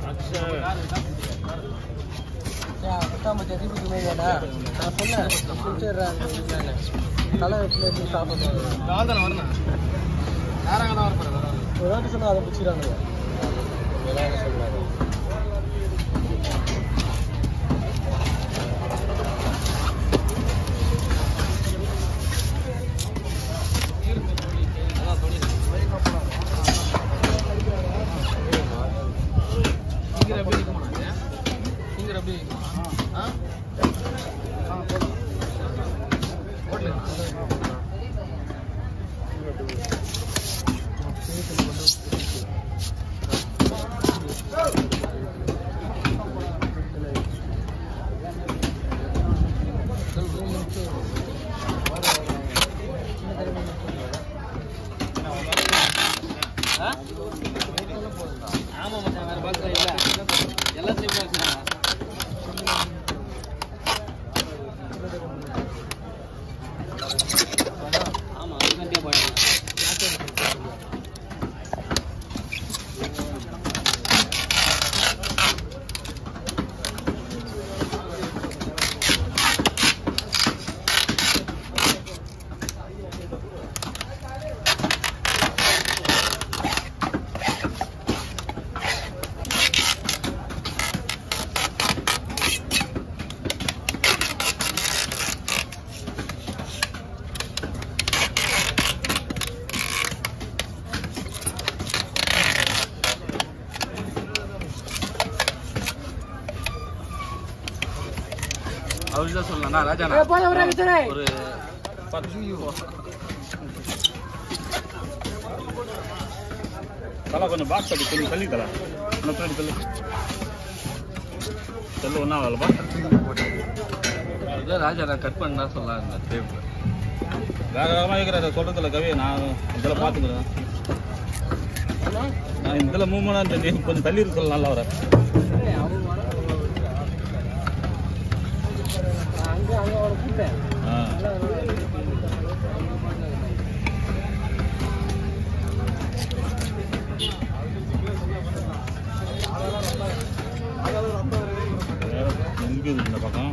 பத்தாம் தேதி புதுமையாடா நான் சொன்னேன் குடிச்சிடுறாங்க தலை பிளேட் சாப்பிடுவாங்க நான் தானே வரணும் யாராங்க தான் வரப்போறது ஒரு வாட்டி சொன்னா அதை பிடிச்சிடாங்க சொன்னாங்க சிங்கர் எப்படி இருக்குமா சிங்கர் எப்படி ஆ ஆ போதும் ஹோட்டல் ஆமா மச்சான் வேற பாக்ஸ் இல்ல எல்லாம் சேம் பாக்ஸ் ஆமா அதுக்காண்டியே போயிடலாம் அவரு தான் சொல்லலாம் ராஜா ஒரு தலை கொஞ்சம் பாக்ஸ் அப்படி கொஞ்சம் தள்ளி தலை அந்த பின்னாடி தள்ளு தள்ளு ஒன்றா வரலப்பா அதுதான் ராஜா நான் கட் பண்ணா சொல்லலாம் இந்த டேப் வேக வேகமாக இருக்கிற சொல்கிறதில்ல கவி நான் இதில் பார்த்துக்கிறேன் நான் இதில் மூவ்மெண்டாக தெரியும் கொஞ்சம் தள்ளி இருக்க சொல்ல நல்லா வர அங்கே அங்கே அவரை கூப்பிட்டேன் ஆ எங்கே இருக்கு இந்த பக்கம்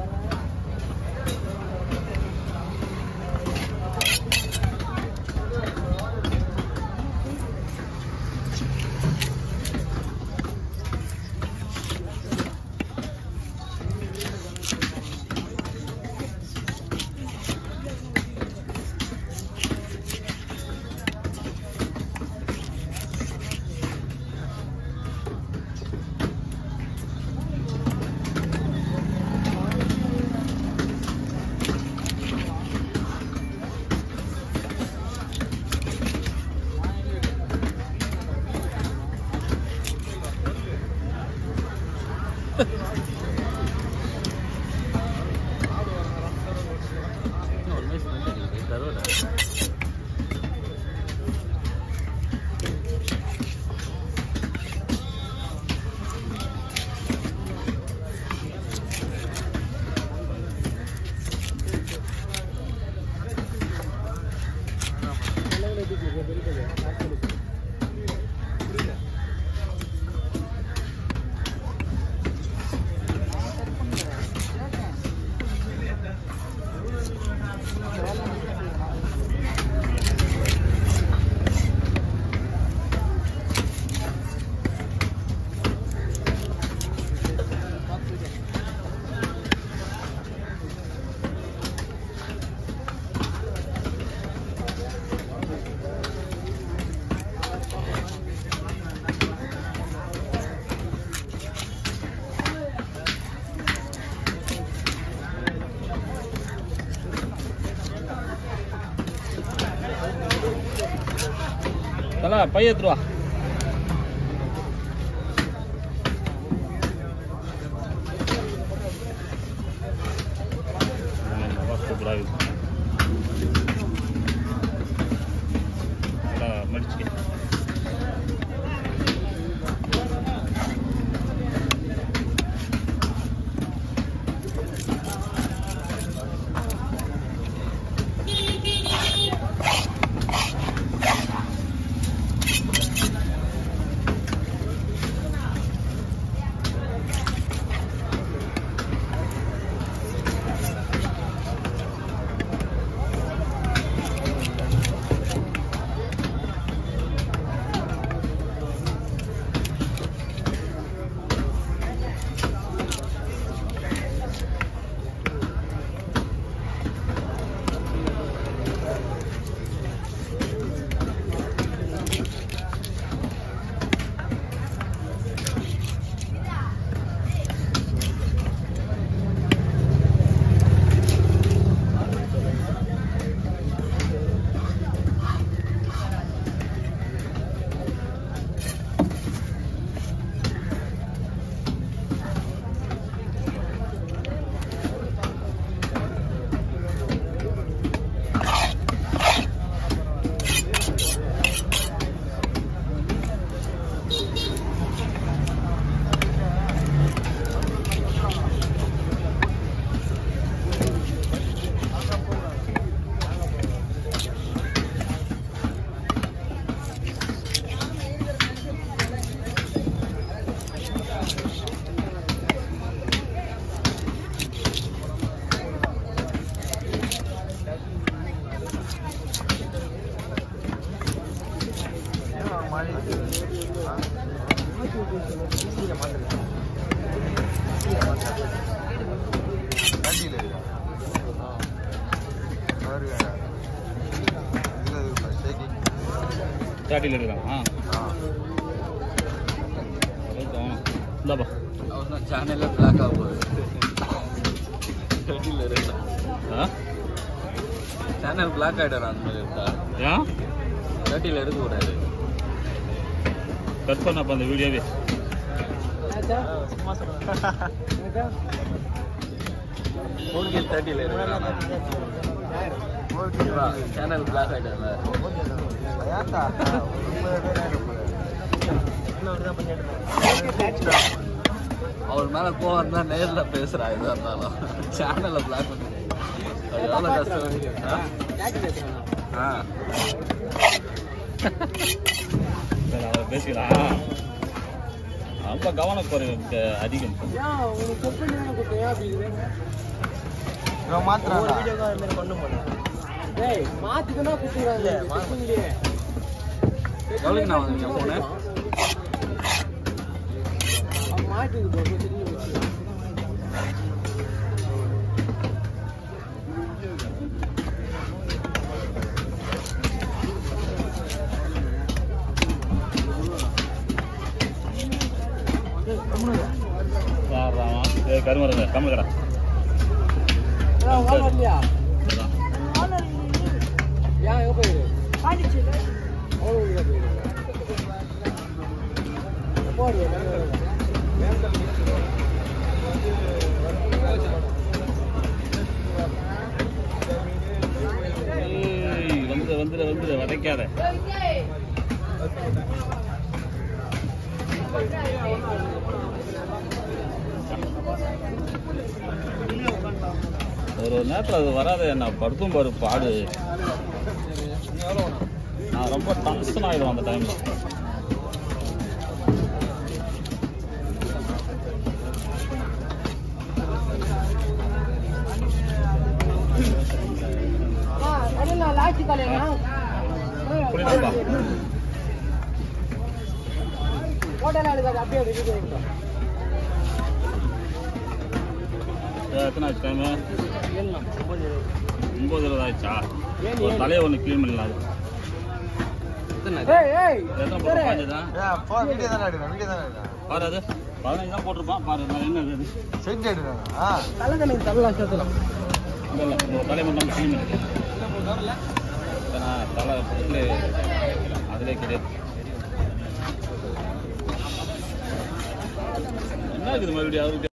ஒன்றுமே ஸ்மெல் இருக்குது கருவடை தலை பைய எடுத்துட்டு வா சூப்பராக இருக்கு நல்லா மடிச்சு தேர்ட்டியில் எடுக்கலாமா இந்தாப்பா அவன் சேனல்ல பிளாக் ஆக போகுது தேர்ட்டியில் இருக்கா ஆ சேனல் பிளாக் ஆகிடும் அந்த மாதிரி இருக்கா ஏன் தேர்ட்டியில் எடுக்கக்கூடாது கட் பண்ணப்ப அந்த வீடியோவே சும்மா சொல்லுங்க ஃபோன் கேல் தேர்ட்டியில் இருக்கலாம் சேனல் பிளாக் ஆகிடும்ல அவர் மேல கோவம் தான் நேர்ல பேசுறா எதா இருந்தாலும் சேனல்ல பிளாக் பண்ணி அது எவ்வளவு கஷ்டம் ஆ? ஆ சரி அவர் பேசிக்கலாம் ரொம்ப கவனக்குறைவு அதிகம் எவ்வளோக்கு நான் வந்து போனேன் ஆறாமா ஏ கருமருங்க கம்மக்கடா ஏய், வந்துடு வந்துடு வந்துடு வதைக்காத ஒரு ஒரு நேரத்தில் அது வராது என்ன படுத்தும் பாரு பாடு நான் ரொம்ப டென்ஷன் ஆகிடும் அந்த டைமில் புரியுதுப்பா எத்தனை ஆச்சு டைமு ஒம்பது இருபது ஆயிடுச்சா ஒரு தலையை ஒன்று க்ளீன் பண்ணலாம் அது எத்தனை போட்டு பாஞ்சதா பாரு அது பதினஞ்சு தான் போட்டிருப்பான் பாரு நான் என்ன அது இல்லை இல்லை இந்த தலையை மட்டும் க்ளீன் பண்ணி தலை ஃபுல்லு அதிலே கிடையாது என்ன இருக்குது மறுபடியும் அவருக்கு